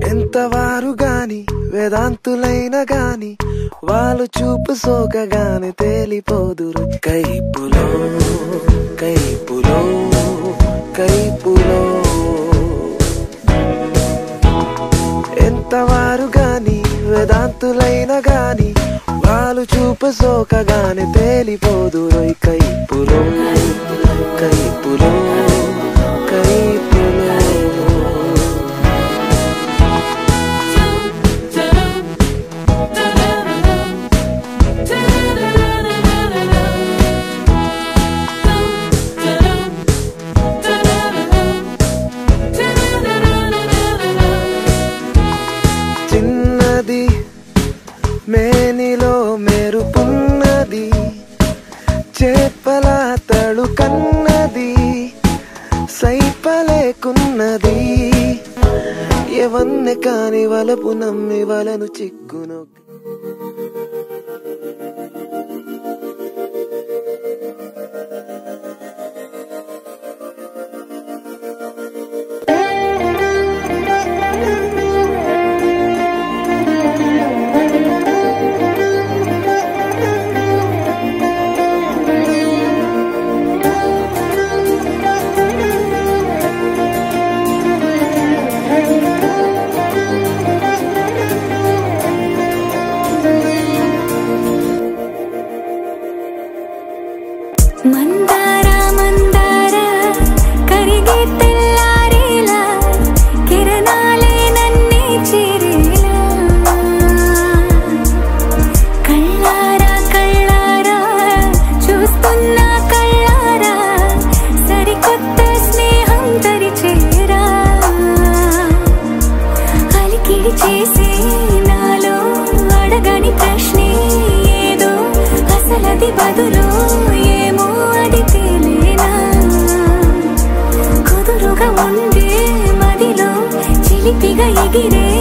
ఎంతవారు గాని వేదాంతులైన గాని వాళ్ళు చూపు సోకగాని తేలిపోదురు కైపులో కైపులో కైపులో ఎంతవారు గాని వేదాంతులైన గాని వాళ్ళు చూపు సోకగాని తేలిపోదురు కైపులో కైపులో కైపులో చిన్నది మేనిలో మెరుపున్నది చేపల తడు కన్నది సైపలేకున్నది ఎవన్నె కాని వలపు నమ్మి వలను చిక్కును మందార మందార కరిగే తెల్లారేలా కిరణాలే నన్నే చేరేలా కళ్ళారా కళ్ళారా చూస్తున్నా కళ్ళారా సరికొత్త స్నేహం తరిచేరా అలికిడి చేసే నాలో అడగని ప్రశ్నే ఏదో అసలది బదులు ఏమో అది తేలేనా కుదురుగా ఉండే మదిలో చిలిపిగా ఎగిరే